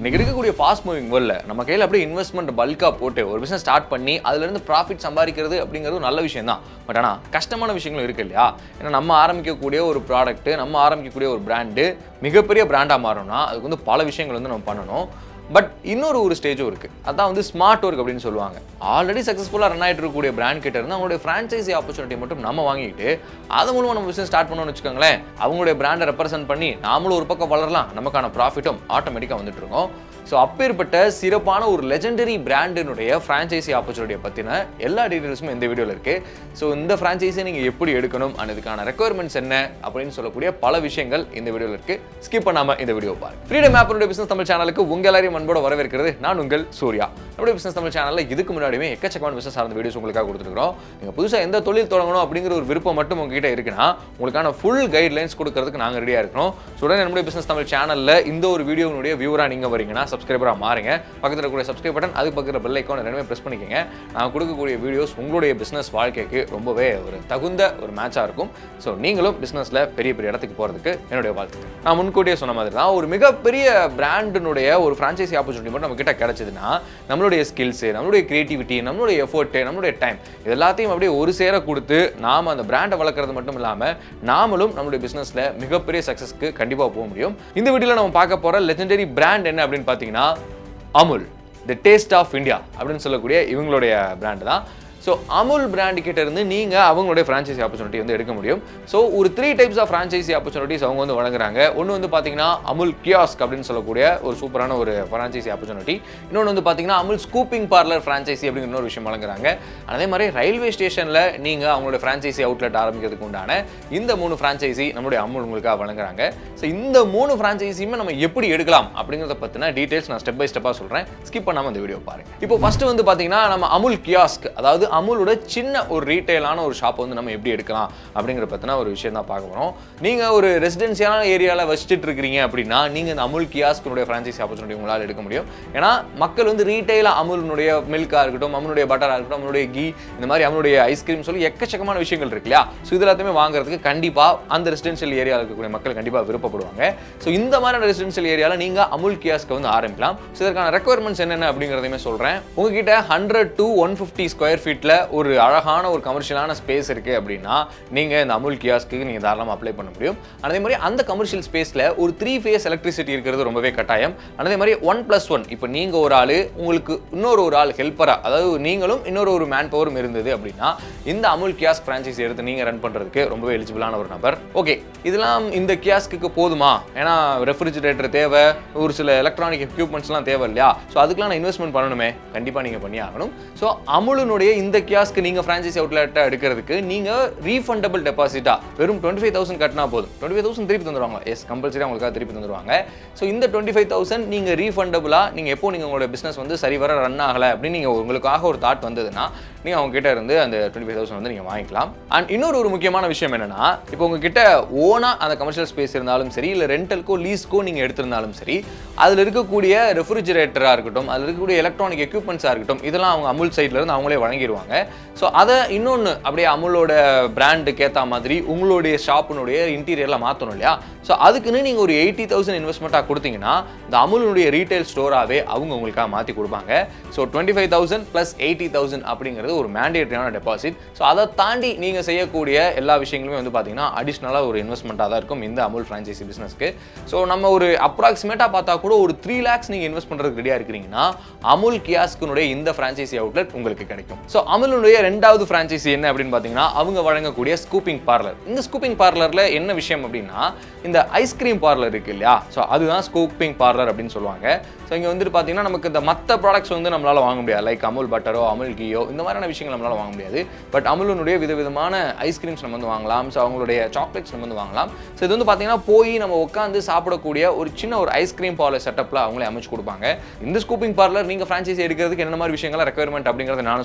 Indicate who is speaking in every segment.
Speaker 1: இன்னைக்கு இருக்கக்கூடிய fast moving வேர்ல்டில் நம்ம கையில் அப்படியே இன்வெஸ்ட்மெண்ட் பல்காக போட்டு ஒரு பிஸ்னஸ் ஸ்டார்ட் பண்ணி அதுலேருந்து ப்ராஃபிட் சம்பாதிக்கிறது அப்படிங்கிறது ஒரு நல்ல விஷயம் தான் பட் ஆனால் கஷ்டமான விஷயங்களும் இருக்கு இல்லையா ஏன்னா நம்ம ஆரம்பிக்கக்கூடிய ஒரு ப்ராடக்ட் நம்ம ஆரம்பிக்கக்கூடிய ஒரு பிராண்டு மிகப்பெரிய பிராண்டாக மாறணும்னா அதுக்கு வந்து பல விஷயங்கள் வந்து நம்ம பண்ணணும் பட் இன்னொரு ஒரு ஸ்டேஜும் இருக்குது அதான் வந்து ஸ்மார்ட் ஒர்க் அப்படின்னு சொல்லுவாங்க ஆல்ரெடி சக்ஸஸ்ஃபுல்லாக ரன் ஆகிட்டு இருக்கக்கூடிய பிராண்ட் கிட்ட இருந்து அவங்களுடைய ஃப்ரான்ச்சைசி ஆப்பர்ச்சுனிட்டி மட்டும் நம்ம வாங்கிட்டு அது மூலமாக நம்ம பிஸ்னஸ் ஸ்டார்ட் பண்ணோம்னு வச்சுக்கோங்களேன் அவங்களுடைய பிராண்டை ரெப்ரசென்ட் பண்ணி நாமளும் ஒரு பக்கம் வளரலாம் நமக்கான ப்ராஃபிட்டும் ஆட்டோமேட்டிக்காக வந்துட்டு இருக்கும் ஸோ அப்பேற்பட்ட சிறப்பான ஒரு லெஜெண்டரி பிராண்டினுடைய ஃப்ரான்ச்சைசி ஆப்பர்ச்சுனிட்டியை பற்றின எல்லா டீட்டெயில்ஸும் இந்த வீடியோவில் இருக்குது ஸோ இந்த ஃப்ரான்ச்சைஸை நீங்கள் எப்படி எடுக்கணும் and இதுக்கான ரெக்குயர்மெண்ட்ஸ் என்ன அப்படின்னு சொல்லக்கூடிய பல விஷயங்கள் இந்த வீடியோவில் இருக்குது ஸ்கிப் பண்ணாமல் இந்த வீடியோ பாருங்க ஃப்ரீடம் ஆப்பனுடைய பிசினஸ் தமிழ் சேனலுக்கு உங்கள் எல்லாரையும் அன்போட வரவேற்கிறது நான் உங்கள் சூர்யா நம்முடைய பிசினஸ் தமிழ் சேனலில் இதுக்கு முன்னாடியுமே எக்கச்சக்கமான பிசினஸ் சார்ந்த வீடியோஸ் உங்களுக்காக கொடுத்துருக்கோம் நீங்கள் புதுசாக எந்த தொழில் தொடங்கணும் அப்படிங்கிற ஒரு விருப்பம் மட்டும் உங்ககிட்ட இருக்குன்னா உங்களுக்கான ஃபுல் கைட்லைன்ஸ் கொடுக்கறதுக்கு நாங்கள் ரெடியாக இருக்கிறோம் ஸோ உடனே நம்முடைய பிசினஸ் தமிழ் சேனலில் இந்த ஒரு வீடியோனுடைய வியூவராக நீங்கள் வரீங்கன்னா சப்ஸ்கிரைபராக மாறுங்க பக்கத்தில் இருக்கக்கூடிய சப்ஸ்கிரைப் பட்டன் அதுக்கு பக்கத்தில் பெல் ஐக்கான் ரெண்டுமே ப்ரெஸ் பண்ணிக்கோங்க நான் கொடுக்கக்கூடிய வீடியோஸ் உங்களுடைய பிஸ்னஸ் வாழ்க்கைக்கு ரொம்பவே ஒரு தகுந்த ஒரு மேட்சாக இருக்கும் ஸோ நீங்களும் பிஸ்னஸில் பெரிய பெரிய இடத்துக்கு போகிறதுக்கு என்னுடைய வாழ்த்துக்கள் நான் முன்கூட்டியே சொன்ன மாதிரி தான் ஒரு மிகப்பெரிய பிராண்டினுடைய ஒரு ஃப்ரான்ச்சைசி ஆப்பர்ச்சுனிட்டி மட்டும் நம்ம கிட்ட கிடைச்சதுன்னா நம்மளுடைய ஸ்கில்ஸு நம்மளுடைய கிரியேட்டிவிட்டி நம்மளுடைய எஃபோர்ட்டு நம்மளுடைய டைம் இது எல்லாத்தையும் அப்படியே ஒரு சேர கொடுத்து நாம் அந்த பிராண்டை வளர்க்குறது மட்டும் இல்லாமல் நாமளும் நம்மளுடைய பிஸ்னஸில் மிகப்பெரிய சக்ஸஸ்க்கு கண்டிப்பாக போக முடியும் இந்த வீடியோவில் நம்ம பார்க்க போகிற லெஜெண்டரி பிராண்ட் என்ன அப்படின்னு பார்த்தீங்கன்னா Amul the taste of India அப்படின்னு சொல்லக்கூடிய இவங்களுடைய பிராண்டு தான் ஸோ அமுல் பிராண்ட் கிட்ட இருந்து நீங்கள் அவங்களுடைய ஃப்ரான்ச்சைசி ஆப்பர்ச்சுனிட்டி வந்து எடுக்க முடியும் ஸோ ஒரு three types of franchise opportunities அவங்க வந்து வழங்குறாங்க ஒன்று வந்து பார்த்தீங்கன்னா அமுல் கியாஸ்க் அப்படின்னு சொல்லக்கூடிய ஒரு சூப்பரான ஒரு ஃப்ரான்ச்சைசி ஆப்பர்ச்சுனிட்டி இன்னொன்று வந்து பார்த்தீங்கன்னா அமுல் ஸ்கூப்பிங் பார்லர் ஃப்ரான்ச்சைசி அப்படிங்கிற இன்னொரு விஷயம் வழங்குறாங்க அதே மாதிரி ரயில்வே ஸ்டேஷனில் நீங்கள் அவங்களோட ஃப்ரான்ச்சைசி அவுட்லெட் ஆரம்பிக்கிறதுக்கு உண்டான இந்த மூணு ஃப்ரான்ச்சைசி நம்மளுடைய அமுல் உங்களுக்காக வழங்குறாங்க ஸோ இந்த மூணு ஃப்ரான்ச்சைசியுமே நம்ம எப்படி எடுக்கலாம் அப்படிங்கிறத பற்றின டீட்டெயில்ஸ் நான் ஸ்டெப் பை ஸ்டெப்பாக சொல்கிறேன் ஸ்கிப் பண்ணாமல் இந்த வீடியோ பாருங்க இப்போ ஃபர்ஸ்ட் வந்து பார்த்தீங்கன்னா நம்ம அமுல் கியாஸ்க் அதாவது அமுலோட சின்ன ஒரு ரீட்டைலான ஒரு ஷாப் வந்து நம்ம எப்படி எடுக்கலாம் அப்படிங்கிற பற்றின ஒரு விஷயம் தான் பார்க்க போகிறோம் நீங்கள் ஒரு ரெசிடென்சியான ஏரியாவில் வச்சுட்டு இருக்கிறீங்க அப்படின்னா நீங்கள் இந்த அமுல் கியாஸ்கனுடைய ஃப்ரான்ச்சைசி ஆப்பர்ச்சுனிட்டி உங்களால் எடுக்க முடியும் ஏன்னா மக்கள் வந்து ரீட்டைலாக அமுலினுடைய மில்காக இருக்கட்டும் அமுலுடைய பட்டராக இருக்கட்டும் அமுலுடைய கீ இந்த மாதிரி அமுலுடைய ஐஸ்கிரீம் சொல்லி எக்கச்சக்கமான விஷயங்கள் இருக்கு இல்லையா ஸோ இது எல்லாத்தையுமே வாங்குறதுக்கு கண்டிப்பாக அந்த ரெசிடென்ஷியல் ஏரியாவில் இருக்கக்கூடிய மக்கள் கண்டிப்பாக விருப்பப்படுவாங்க ஸோ இந்த மாதிரியான ரெசிடென்ஷியல் ஏரியாவில் நீங்கள் அமுல் கியாஸ்க்கு வந்து ஆரம்பிக்கலாம் ஸோ இதற்கான ரெக்குவயர்மெண்ட்ஸ் என்னென்ன அப்படிங்கிறதையுமே சொல்கிறேன் உங்ககிட்ட hundred to one fifty square ஃபீட்டில் ஒரு அழகான ஒரு கமர்ஷியலான ஸ்பேஸ் இருக்குது அப்படின்னா நீங்கள் இந்த அமுல் கியாஸ்க்கு நீங்கள் தாராளமாக அப்ளை பண்ண முடியும் அதே மாதிரி அந்த கமர்ஷியல் ஸ்பேஸில் ஒரு த்ரீ ஃபேஸ் எலக்ட்ரிசிட்டி இருக்கிறது ரொம்பவே கட்டாயம் அதே மாதிரி ஒன் ப்ளஸ் ஒன் இப்போ நீங்கள் ஒரு ஆள் உங்களுக்கு இன்னொரு ஒரு ஆள் ஹெல்ப்பராக அதாவது நீங்களும் இன்னொரு ஒரு மேன் பவரும் இருந்தது அப்படின்னா இந்த அமுல் கியாஸ் ஃப்ரான்ச்சைசி எடுத்து நீங்கள் ரன் பண்ணுறதுக்கு ரொம்பவே எலிஜிபிளான ஒரு நபர் ஓகே இதெல்லாம் இந்த கியாஸ்க்கு போதுமா ஏன்னா ரெஃப்ரிஜிரேட்டர் தேவை ஒரு சில எலக்ட்ரானிக் எக்யூப்மெண்ட்ஸ்லாம் தேவை இல்லையா ஸோ அதுக்கெலாம் நான் இன்வெஸ்ட்மெண்ட் பண்ணணுமே கண்டிப்பாக நீங்கள் பண்ணி ஆகணும் ஸோ அமுலுனுடைய இந்த கியாஸ்க்கு நீங்கள் ஃப்ரான்ச்சைசி அவுட்லெட்டை எடுக்கிறதுக்கு நீங்கள் ரீஃபண்டபிள் டெபாசிட்டாக வெறும் டுவெண்ட்டி ஃபைவ் தௌசண்ட் கட்டினா போதும் டுவெண்ட்டி ஃபைவ் தௌசண்ட் திருப்பி தந்துருவாங்க எஸ் கம்பல்சரி உங்களுக்காக திருப்பி தந்துருவாங்க ஸோ இந்த டுவெண்ட்டி ஃபைவ் தௌசண்ட் நீங்கள் ரீஃபண்டபுளாக நீங்கள் எப்போ நீங்கள் உங்களோட பிஸ்னஸ் வந்து சரிவர ரன் ஆகலை அப்படின்னு நீங்கள் உங்களுக்காக ஒரு தாட் வந்ததுன்னா நீங்கள் அவங்க கிட்ட இருந்து அந்த டுவெண்ட்டி ஃபைவ் தௌசண்ட் வந்து நீங்கள் வாங்கிக்கலாம் அண்ட் இன்னொரு ஒரு முக்கியமான விஷயம் என்னன்னா இப்போ உங்ககிட்ட ஓனா அந்த கமர்ஷியல் ஸ்பேஸ் இருந்தாலும் சரி இல்லை ரெண்டலுக்கோ லீஸ்க்கோ நீங்கள் எடுத்திருந்தாலும் சரி அதில் இருக்கக்கூடிய ரெஃப்ரிஜிரேட்டராக இருக்கட்டும் அதில் இருக்கக்கூடிய எலக்ட்ரானிக் எக்யூப்மெண்ட்ஸாக இருக்கட்டும் இதெல்லாம் அவங்க அமுல் சைட்ல இருந்து அவங்களே வழங்கிடுவாங்க ஸோ அதை இன்னொன்று அப்படியே அமுலோட பிராண்டுக்கு ஏற்ற மாதிரி உங்களுடைய ஷாப்பினுடைய இன்டீரியரில் மாற்றணும் இல்லையா ஸோ அதுக்குன்னு நீங்கள் ஒரு எயிட்டி தௌசண்ட் இன்வெஸ்ட்மெண்ட்டாக கொடுத்தீங்கன்னா இந்த அமுலுடைய ரீட்டைல் ஸ்டோராகவே அவங்க உங்களுக்காக மாற்றி கொடுப்பாங்க so twenty five thousand plus eighty thousand அப்படிங்கிறது ஒரு மேண்டேட்டரியான டெபாசிட் ஸோ அதை தாண்டி நீங்கள் செய்யக்கூடிய எல்லா விஷயங்களுமே வந்து பார்த்தீங்கன்னா அடிஷ்னலாக ஒரு இன்வெஸ்ட்மெண்ட்டாக தான் இருக்கும் இந்த அமுல் ஃப்ரான்ச்சைசி பிஸ்னஸ்க்கு ஸோ நம்ம ஒரு அப்ராக்சிமேட்டாக பார்த்தா கூட ஒரு த்ரீ லேக்ஸ் நீங்கள் இன்வெஸ்ட் பண்ணுறதுக்கு ரெடியாக இருக்கிறீங்கன்னா அமுல் கியாஸ்குனுடைய இந்த ஃப்ரான்ச்சைசி அவுட்லெட் உங்களுக்கு கிடைக்கும் ஸோ அமுலுடைய ரெண்டாவது ஃப்ரான்ச்சைசி என்ன அப்படின்னு பார்த்தீங்கன்னா அவங்க வழங்கக்கூடிய ஸ்கூப்பிங் பார்லர் இந்த ஸ்கூப்பிங் பார்லரில் என்ன விஷயம் அப்படின்னா இந்த ஐஸ்கிரீம் பார்லர் இருக்கு இல்லையா ஸோ அதுதான் ஸ்கூப்பிங் பார்லர் அப்படின்னு சொல்லுவாங்க ஸோ இங்கே வந்துட்டு பார்த்தீங்கன்னா நமக்கு இந்த மற்ற ப்ராடக்ட்ஸ் வந்து நம்மளால் வாங்க முடியாது லைக் அமுல் பட்டரோ அமுல் கீயோ இந்த மாதிரியான விஷயங்கள் நம்மளால் வாங்க முடியாது பட் அமுலுனுடைய விதவிதமான ஐஸ்கிரீம்ஸ் நம்ம வந்து வாங்கலாம் ஸோ அவங்களுடைய சாக்லேட்ஸ் நம்ம வந்து வாங்கலாம் ஸோ இது வந்து பார்த்தீங்கன்னா போய் நம்ம உட்காந்து சாப்பிடக்கூடிய ஒரு சின்ன ஒரு ஐஸ்கிரீம் பார்லர் செட்டப்பில் அவங்களே அமைச்சு கொடுப்பாங்க இந்த ஸ்கூப்பிங் பார்லர் நீங்கள் ஃப்ரான்ச்சைசி எடுக்கிறதுக்கு என்ன மாதிரி விஷயங்கள் ரெக்குயர்மெண்ட் அப்படிங்கிறத நானும் சொல்கிறேன்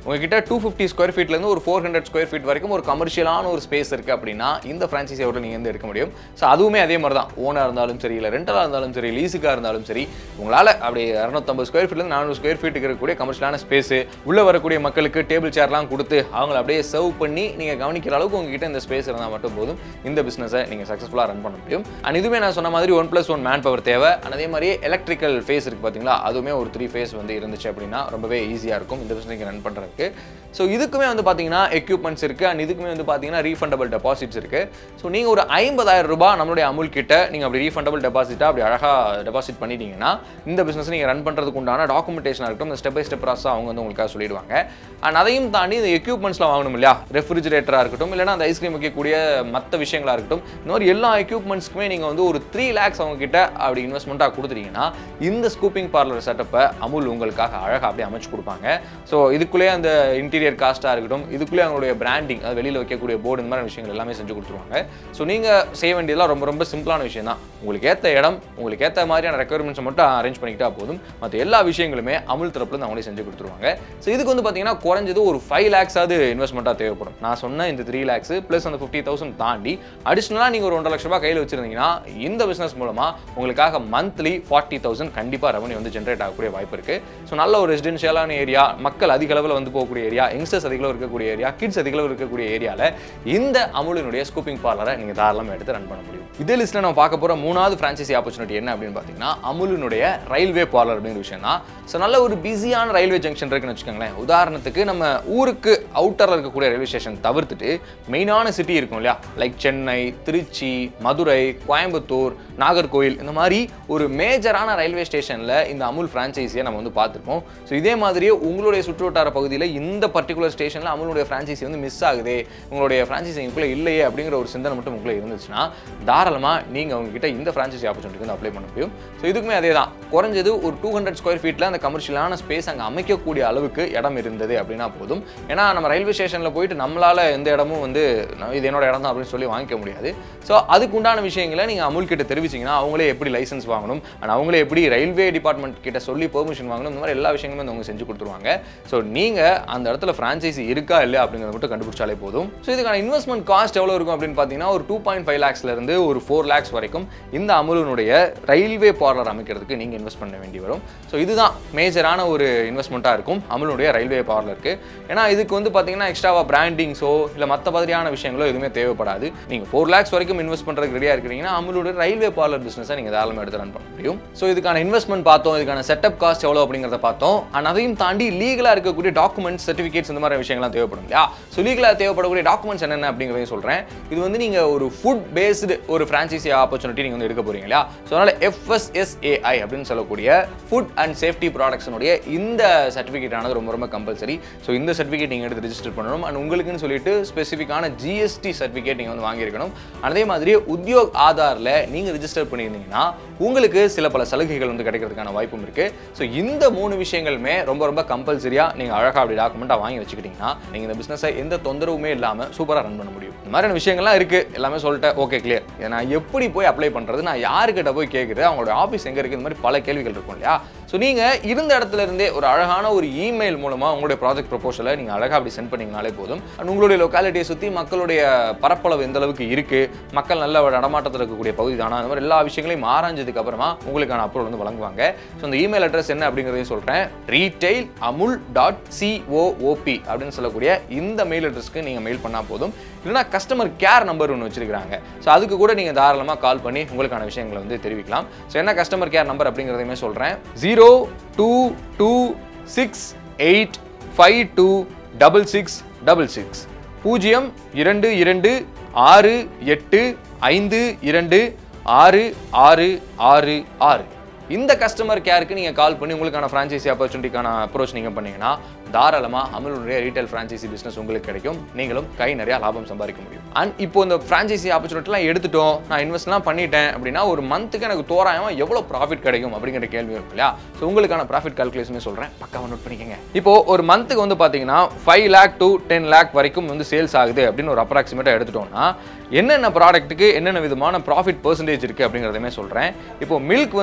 Speaker 1: உங்ககிட்ட டூ ஃபிஃப்டி ஸ்கொயர் ஃபீட்லேருந்து ஒரு ஃபோர் ஹண்ட்ரட் ஸ்கொயர் ஃபீட் வரைக்கும் ஒரு கமர்ஷியலான ஒரு ஸ்பேஸ் இருக்குது அப்படின்னா இந்த ஃப்ரான்ச்சைசி அவர்கள் நீங்கள் வந்து எடுக்க முடியும் ஸோ அதுவுமே அதே மாதிரி தான் ஓனாக இருந்தாலும் சரி இல்லை ரெண்டலாக இருந்தாலும் சரி லீஸுக்காக இருந்தாலும் சரி உங்களால் அப்படி இரநூத்தம்பது ஸ்கொயர் ஃபீட்லேருந்து நானூறு ஸ்கொயர் ஃபீட்டுக்கு இருக்கக்கூடிய கமர்ஷியலான ஸ்பேஸ் உள்ளே வரக்கூடிய மக்களுக்கு டேபிள் சேர்லாம் கொடுத்து அவங்கள அப்படியே சர்வ் பண்ணி நீங்கள் கவனிக்கிற அளவுக்கு உங்ககிட்ட இந்த ஸ்பேஸ் இருந்தால் மட்டும் போதும் இந்த பிஸ்னஸை நீங்கள் சக்ஸஸ்ஃபுல்லாக ரன் பண்ண முடியும் அண்ட் இதுவுமே நான் சொன்ன மாதிரி one plus one man power தேவை and அதே மாதிரி எலக்ட்ரிக்கல் ஃபேஸ் இருக்குது பார்த்தீங்களா அதுவுமே ஒரு த்ரீ ஃபேஸ் வந்து இருந்துச்சு அப்படின்னா ரொம்பவே ஈஸியாக இருக்கும் இந்த பிஸ்னஸ் ரன் பண்ணுறதுக்கு ஸோ இதுக்குமே வந்து பார்த்தீங்கன்னா எக்யூப்மெண்ட்ஸ் இருக்குது அண்ட் இதுக்குமே வந்து பார்த்தீங்கன்னா ரீஃபண்டபிள் டெபாசிட்ஸ் இருக்குது ஸோ நீங்கள் ஒரு ஐம்பதாயிரம் ரூபாய் நம்மளுடைய அமுல் கிட்ட நீங்கள் அப்படி ரீஃபண்டபிள் டெபாசிட்டாக அப்படி அழகாக டெபாசிட் பண்ணிட்டீங்கன்னா இந்த பிஸ்னஸ் நீங்கள் ரன் பண்ணுறதுக்கு உண்டான டாக்குமெண்டேஷனாக இருக்கட்டும் இந்த ஸ்டெப் பை ஸ்டெப் ப்ராசஸ் அவங்க வந்து உங்களுக்காக சொல்லிடுவாங்க அண்ட் அதையும் தாண்டி இந்த எக்யூப்மெண்ட்ஸ்லாம் வாங்கணும் இல்லையா ரெஃப்ரிஜரேட்டராக இருக்கட்டும் இல்லைனா அந்த ஐஸ்கிரீம் வைக்கக்கூடிய மற்ற விஷயங்களாக இருக்கட்டும் இந்த மாதிரி எல்லா எக்யூப்மெண்ட்ஸ்க்குமே நீங்கள் வந்து ஒரு த்ரீ லேக்ஸ் அவங்க கிட்ட அப்படி இன்வெஸ்ட்மெண்ட்டாக கொடுத்துட்டீங்கன்னா இந்த ஸ்கூப்பிங் பார்லர் செட்டப்பை அமுல் உங்களுக்காக அழகாக அப்படியே அமைச்சு கொடுப்பாங்க ஸோ இதுக்குள்ளேயே அந்த இன்டீரியர் காஸ்ட்டாக இருக்கட்டும் இதுக்குள்ளே அவங்களுடைய பிராண்டிங் அது வெளியில் வைக்கக்கூடிய போர்டு இந்த மாதிரி விஷயங்கள் எல்லாமே செஞ்சு கொடுத்துருவாங்க ஸோ நீங்கள் செய்ய வேண்டியதெல்லாம் ரொம்ப ரொம்ப சிம்பிளான விஷயம் தான் உங்களுக்கு ஏற்ற இடம் உங்களுக்கு ஏற்ற மாதிரியான ரெக்குயர்மெண்ட்ஸை மட்டும் அரேஞ்ச் பண்ணிக்கிட்டா போதும் மற்ற எல்லா விஷயங்களுமே அமுல் தரப்புல அவங்களே செஞ்சு கொடுத்துருவாங்க ஸோ இதுக்கு வந்து பார்த்தீங்கன்னா குறைஞ்சது ஒரு ஃபைவ் லேக்ஸாவது இன்வெஸ்ட்மெண்ட்டாக தேவைப்படும் நான் சொன்ன இந்த த்ரீ லேக்ஸ் ப்ளஸ் அந்த ஃபிஃப்டி தௌசண்ட் தாண்டி அடிஷ்னலாக நீங்கள் ஒரு ஒன்றரை லட்ச ரூபாய் கையில் வச்சிருந்தீங்கன்னா இந்த பிஸ்னஸ் மூலமாக உங்களுக்காக மந்த்லி ஃபார்ட்டி தௌசண்ட் கண்டிப்பாக ரெவன்யூ வந்து ஜென்ரேட் ஆகக்கூடிய வாய்ப்பு இருக்குது ஸோ நல்ல ஒரு ரெசிடென்ஷியலான ஏரியா மக்கள் அதிக அளவில் வந்து போகக்கூடிய ஏரியா யங்ஸ்டர்ஸ் அதிக அளவு இருக்கக்கூடிய ஏரியா கிட்ஸ் அதிக அளவு இருக்கக்கூடிய ஏரியாவில் இந்த அமுலினுடைய ஸ்கூப்பிங் பார்லரை நீங்கள் தாராளமாக எடுத்து ரன் பண்ண முடியும் இதே லிஸ்ட்டில் நம்ம பார்க்க போகிற மூணாவது ஃப்ரான்ச்சைசி ஆப்பர்ச்சுனிட்டி என்ன அப்படின்னு பார்த்தீங்கன்னா அமுலினுடைய ரயில்வே பார்லர் அப்படிங்கிற விஷயம் தான் ஸோ நல்ல ஒரு பிஸியான ரயில்வே ஜங்ஷன் இருக்குன்னு வச்சுக்கோங்களேன் உதாரணத்துக்கு நம்ம ஊருக்கு அவுட்டரில் இருக்கக்கூடிய ரயில்வே ஸ்டேஷன் தவிர்த்துட்டு மெயினான சிட்டி இருக்கும் இல்லையா லைக் சென்னை திருச்சி மதுரை கோயம்புத்தூர் நாகர்கோயில் இந்த மாதிரி ஒரு மேஜரான ரயில்வே ஸ்டேஷனில் இந்த அமுல் ஃப்ரான்ச்சைஸியை நம்ம வந்து பார்த்துருப்போம் ஸோ இதே மாதிரியே உங்களுடைய சுற்றுவட்டார பகுதியில் இந்த பர்டிகுலர் ஸ்டேஷனில் அமுலுடைய ஃப்ரான்ச்சைசி வந்து மிஸ் ஆகுது உங்களுடைய ஃப்ரான்ச்சைசி இங்குள்ளே இல்லையே அப்படிங்கிற ஒரு சிந்தனை மட்டும் உங்களுக்குள்ள இருந்துச்சுன்னா தாராளமாக நீங்கள் உங்ககிட்ட இந்த ஃப்ரான்ச்சைசி ஆப்பர்ச்சுனிட்டி வந்து அப்ளை பண்ண முடியும் ஸோ இதுக்குமே அதே தான் குறைஞ்சது ஒரு டூ ஹண்ட்ரட் ஸ்கொயர் ஃபீட்டில் அந்த கமர்ஷியலான ஸ்பேஸ் அங்கே அமைக்கக்கூடிய அளவுக்கு இடம் இருந்தது அப்படின்னா போதும் ஏன்னா நம்ம ரயில்வே ஸ்டேஷனில் போயிட்டு நம்மளால் எந்த இடமும் வந்து நான் இது என்னோட இடம் தான் அப்படின்னு சொல்லி வாங்கிக்க முடியாது ஸோ அதுக்கு உண்டான விஷயங்களை நீங்கள் அமுல் கிட்ட தெரிவிச்சிங்கன்னா அவங்களே எப்படி லைசன்ஸ் வாங்கணும் அண்ட் அவங்களே எப்படி ரயில்வே டிபார்ட்மெண்ட் கிட்ட சொல்லி பெர்மிஷன் வாங்கணும் இந்த மாதிரி எல்லா விஷயங்களுமே வந்து அவங்க செஞ்சு கொடுத்துருவாங்க ஸோ நீங்கள் அந்த இடத்துல ஃப்ரான்ச்சைசி இருக்கா இல்லையா அப்படிங்கிறத மட்டும் கண்டுபிடிச்சாலே போதும் ஸோ இதுக்கான இன்வெஸ்ட்மெண்ட் காஸ்ட் எவ்வளோ இருக்கும் அப்படின்னு பார்த்தீங்கன்னா ஒரு டூ பாயிண்ட் ஃபைவ் லேக்ஸ்லேருந்து ஒரு ஃபோர் லேக்ஸ் வரைக்கும் இந்த அமுலினுடைய ரயில்வே பார்லர் அமைக்கிறதுக்கு நீங்கள் இன்வெஸ்ட் பண்ண வேண்டி வரும் ஸோ இதுதான் மேஜரான ஒரு இன்வெஸ்ட்மெண்ட்டாக இருக்கும் அமுலுடைய ரயில்வே பார்லருக்கு ஏன்னா இதுக்கு வந்து பார்த்தீங்கன்னா எக்ஸ்ட்ராவாக பிராண்டிங்ஸோ இல்லை மற்ற மாதிரியான விஷயங்களோ எதுவுமே தேவைப்படாது நீங்கள் ஃபோர் லேக்ஸ் வரைக்கும் இன்வெஸ்ட் பண்ணுறதுக்கு ரெடியாக இருக்கிறீங்கன்னா அமுலுடைய ரயில்வே பார்லர் பிஸ்னஸை நீங்கள் தாராளமாக எடுத்து ரன் பண்ண முடியும் ஸோ இதுக்கான இன்வெஸ்ட்மெண்ட் பார்த்தோம் இதுக்கான செட்டப் காஸ்ட் எவ்வளோ அப்படிங்கிறத பார்த்தோம் அண்ட் அதையும் தாண்டி லீகலாக இருக்கக்கூடிய டாக்குமெண்ட்ஸ் சர்டிஃபிகேட்ஸ் இந்த மாதிரி விஷயங்கள்லாம் தேவைப்படும் இல்லையா ஸோ லீகலாக தேவைப்படக்கூடிய டாக்குமெண்ட்ஸ் என்னென்ன அப்படிங்கிறதையும் சொல்கிறேன் இது வந்து நீங்கள் ஒரு ஃபுட் பேஸ்டு ஒரு ஃப்ரான்ச்சைசி ஆப்பர்ச்சுனிட்டி நீங்கள் வந்து எடுக்க போறீங்க இல்லையா ஸோ அதனால் எஃப்எஸ்எஸ்ஏஐ அப்படின்னு சொல்லக்கூடிய ஃபுட் அண்ட் சேஃப்டி ப்ராடக்ட்ஸனுடைய இந்த சர்டிஃபிகேட் ஆனது ரொம்ப ரொம்ப கம்பல்சரி ஸோ இந்த சர்டிஃபிகேட் நீங்கள் எடுத்து ரிஜிஸ்டர் பண்ணணும் அண்ட் உங்களுக்குன்னு சொல்லிட்டு ஸ்பெசிஃபிக்கான ஜிஎஸ்டி சர்டிஃபிகேட் நீங்கள் வந்து வாங்கியிருக்கணும் அதே மாதிரி உத்யோக் ஆதாரில் நீங்கள் ரிஜிஸ்டர் பண்ணியிருந்தீங்கன்னா உங்களுக்கு சில பல சலுகைகள் வந்து கிடைக்கிறதுக்கான வாய்ப்பும் இருக்கு ஸோ இந்த மூணு விஷயங்களுமே ரொம்ப ரொம்ப கம்பல்சரியாக நீங்கள் அழகாக அப்படி டாக்குமெண்ட்டாக வாங்கி வச்சுக்கிட்டீங்கன்னா நீங்கள் இந்த பிஸ்னஸை எந்த தொந்தரவுமே இல்லாமல் சூப்பராக ரன் பண்ண முடியும் இந்த மாதிரியான விஷயங்கள்லாம் இருக்கு எல்லாமே சொல்லிட்டேன் ஓகே கிளியர் நான் எப்படி போய் அப்ளை பண்ணுறது நான் யாருக்கிட்ட போய் கேட்குறது அவங்களோட ஆஃபீஸ் எங்கே இருக்குது இந்த மாதிரி பல கேள்விகள் இருக்கும் இல்லையா ஸோ நீங்கள் இருந்த இடத்துல இருந்தே ஒரு அழகான ஒரு இமெயில் மூலமாக உங்களுடைய ப்ராஜெக்ட் ப்ரொபோசலை நீங்கள் அழகாக அப்படி சென்ட் பண்ணிங்கனாலே போதும் அண்ட் உங்களுடைய லொக்காலிட்டியை சுற்றி மக்களுடைய பரப்பளவு எந்த அளவுக்கு இருக்குது மக்கள் நல்ல நடமாட்டத்தில் இருக்கக்கூடிய பகுதி தானா அந்த மாதிரி எல்லா விஷயங்களையும் ஆராய்ஞ்சதுக்கு அப்புறமா உங்களுக்கான அப்ரூவல் வந்து வழங்குவாங்க ஸோ அந்த இமெயில் அட்ரஸ் என்ன அப்படிங்கிறதையும் சொல்கிறேன் ரீடெயில் அமுல் டாட் சிஓஓபி அப்படின்னு சொல்லக்கூடிய இந்த மெயில் அட்ரஸ்க்கு நீங்கள் மெயில் பண்ணால் போதும் இல்லைனா கஸ்டமர் கேர் நம்பர் ஒன்று வச்சிருக்காங்க ஸோ அதுக்கு கூட நீங்கள் தாராளமாக கால் பண்ணி உங்களுக்கான விஷயங்களை வந்து தெரிவிக்கலாம் ஸோ என்ன கஸ்டமர் கேர் நம்பர் அப்படிங்கிறதையுமே சொல்கிறேன் zero two two six eight five two double six double six பூஜ்ஜியம் இரண்டு இரண்டு ஆறு எட்டு ஐந்து இரண்டு ஆறு ஆறு ஆறு ஆறு இந்த கஸ்டமர் கேருக்கு நீங்கள் கால் பண்ணி உங்களுக்கான ஃப்ரான்ச்சைசி ஆப்பர்ச்சுனிட்டிக்கான அப்ரோச் நீங்கள் பண்ணீங்கன்னா தாராளமாக அமுலுடைய ரீட்டைல் ஃப்ரான்ச்சைசி பிஸ்னஸ் உங்களுக்கு கிடைக்கும் நீங்களும் கை நிறையா லாபம் சம்பாதிக்க முடியும் அண்ட் இப்போ இந்த ஃப்ரான்ச்சைசி ஆப்பர்ச்சுனிட்டிலாம் எடுத்துட்டோம் நான் இன்வெஸ்ட்லாம் பண்ணிட்டேன் அப்படின்னா ஒரு மந்த்துக்கு எனக்கு தோராயமாக எவ்வளோ ப்ராஃபிட் கிடைக்கும் அப்படிங்கிற கேள்வி இருக்கும் இல்லையா ஸோ உங்களுக்கான ப்ராஃபிட் கால்குலேஷனே சொல்கிறேன் பக்காவை நோட் பண்ணிக்கங்க இப்போ ஒரு மந்த்துக்கு வந்து பார்த்தீங்கன்னா five lakh to ten lakh வரைக்கும் வந்து சேல்ஸ் ஆகுது அப்படின்னு ஒரு அப்ராக்சிமேட்டாக எடுத்துட்டோம்னா என்னென்ன ப்ராடக்ட்டுக்கு என்னென்ன விதமான ப்ராஃபிட் பர்சன்டேஜ் இருக்குது அப்படிங்கிறதுமே சொல்கிறேன் இப்போ மில்க் வந்து நல்லா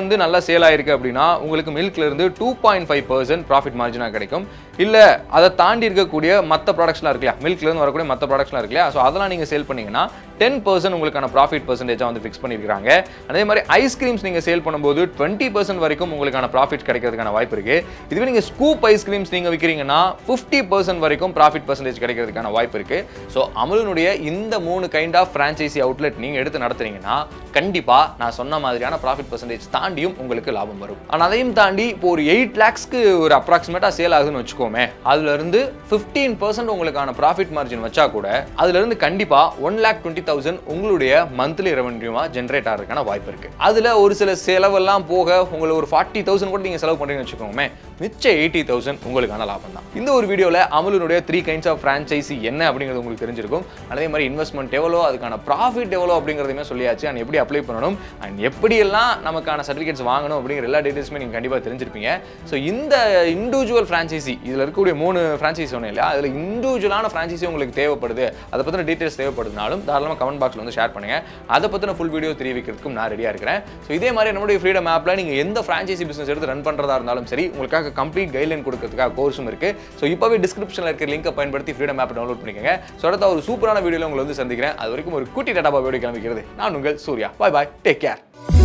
Speaker 1: சேல் ஆயிருக்கு அப்படின்னா உங்களுக்கு மில்க்ல இருந்து two point five percent profit மார்ஜினாக கிடைக்கும் இல்லை அதை தாண்டி இருக்கக்கூடிய மற்ற ப்ராடக்ட்ஸ்லாம் இருக்கு இல்லையா மில்க்ல இருந்து வரக்கூடிய மற்ற ப்ராடக்ட்ஸ்லாம் இருக்கு இல்லையா ஸோ அதெல்லாம் நீங்கள் சேல் பண்ணீங்கன்னா டென் பர்சன்ட் உங்களுக்கான ப்ராஃபிட் பர்சன்டேஜாக வந்து ஃபிக்ஸ் பண்ணியிருக்காங்க அதே மாதிரி ஐஸ்கிரீம்ஸ் நீங்கள் சேல் பண்ணும்போது டுவெண்ட்டி பர்சன்ட் வரைக்கும் உங்களுக்கான ப்ராஃபிட் கிடைக்கிறதுக்கான வாய்ப்பு இருக்கு இதுவே நீங்கள் ஸ்கூப் ஐஸ்கிரீம்ஸ் நீங்கள் விற்கிறீங்கன்னா ஃபிஃப்டி பர்சன்ட் வரைக்கும் ப்ராஃபிட் பர்சன்டேஜ் கிடைக்கிறதுக்கான வாய்ப்பு இருக்கு ஸோ அமுலனுடைய இந்த மூணு கைண்ட் ஆஃப் ஃப்ரான்ச்சைசி அவுட்லெட் நீங்கள் எடுத்து நடத்துறீங்கன்னா கண்டிப்பாக நான் சொன்ன மாதிரியான ப்ராஃபிட் பர்சன்டேஜ் தாண்டியும் உங்களுக்கு லாபம் வரும் ஆனால் அதையும் தாண்டி இப்போ ஒரு எயிட் லேக்ஸ்க்கு ஒரு அப்ராக்சிமேட்டாக சேல் ஆகுதுன்னு வச்சுக்கோமே அதுல இருந்து ஃபிஃப்டீன் பர்சன்ட் உங்களுக்கான ப்ராஃபிட் மார்ஜின் வச்சா கூட அதுல இருந்து கண்டிப்பாக ஒன் லேக் டுவெண்ட்டி தௌசண்ட் உங்களுடைய மந்த்லி ரெவன்யூமா ஜென்ரேட் ஆகிறதுக்கான வாய்ப்பு இருக்கு அதுல ஒரு சில செலவெல்லாம் போக உங்களுக்கு ஒரு ஃபார்ட்டி தௌசண்ட் கூட நீங்க செலவு பண்றீங்கன்னு வச்சுக்கோமே மிச்ச எயிட்டி தௌசண்ட் உங்களுக்கான லாபம் தான் இந்த ஒரு வீடியோவில் அமுலனுடைய த்ரீ கைண்ட்ஸ் ஆஃப் ஃப்ரான்ச்சைசி என்ன அப்படிங்கிறது உங்களுக்கு தெரிஞ்சிருக்கும் அதே மாதிரி இன்வெஸ்ட்மெண்ட் எவ்வளோ அதுக்கான ப்ராஃபிட் எவ்வளோ அப்படிங்கிறதையுமே சொல்லியாச்சு அண்ட் எப்படி அப்ளை பண்ணணும் அண்ட் எப்படியெல்லாம் நமக்கான சர்டிஃபிகேட்ஸ் வாங்கணும் அப்படிங்கிற எல்லா டீட்டெயில்ஸுமே நீங்கள் கண்டிப்பாக தெரிஞ்சிருப்பீங்க ஸோ இந்த இண்டிவிஜுவல் ஃப்ரான்ச்சைசி இதில் இருக்கக்கூடிய மூணு ஃப்ரான்ச்சைசி சொன்னேன் இல்லையா அதில் இண்டிவிஜுவலான ஃப்ரான்ச்சைசி உங்களுக்கு தேவைப்படுது அதை பற்றின டீட்டெயில்ஸ் தேவைப்படுதுனாலும் தாராளமாக கமெண்ட் பாக்ஸில் வந்து ஷேர் பண்ணுங்க அதை பற்றின ஃபுல் வீடியோ தெரிவிக்கிறதுக்கும் நான் ரெடியாக இருக்கிறேன் ஸோ இதே மாதிரி நம்மளுடைய ஃப்ரீடம் ஆப்பில் நீங்கள் எந்த ஃப்ரான்ச்சைசி பிஸ்னஸ் எடுத்து ரன் பண்ணுறதா இருந்தாலும் சரி உங்களுக்காக கம்ப்ளீட் கைட்லைன் கொடுக்கறதுக்காக கோர்ஸும் இருக்கு ஸோ இப்போவே டிஸ்கிரிப்ஷனில் இருக்கிற லிங்கை பயன்படுத்தி ஃப்ரீடம் ஆப் டவுன்லோட் பண்ணிக்கோங்க ஸோ அடுத்த ஒரு சூப்பரான வீடியோவில் உங்களை வந்து சந்திக்கிறேன் அது வரைக்கும் ஒரு குட்டி டாடா வீடியோ கிளம்பிக்கிறது நான் உங்கள் Surya bye bye take care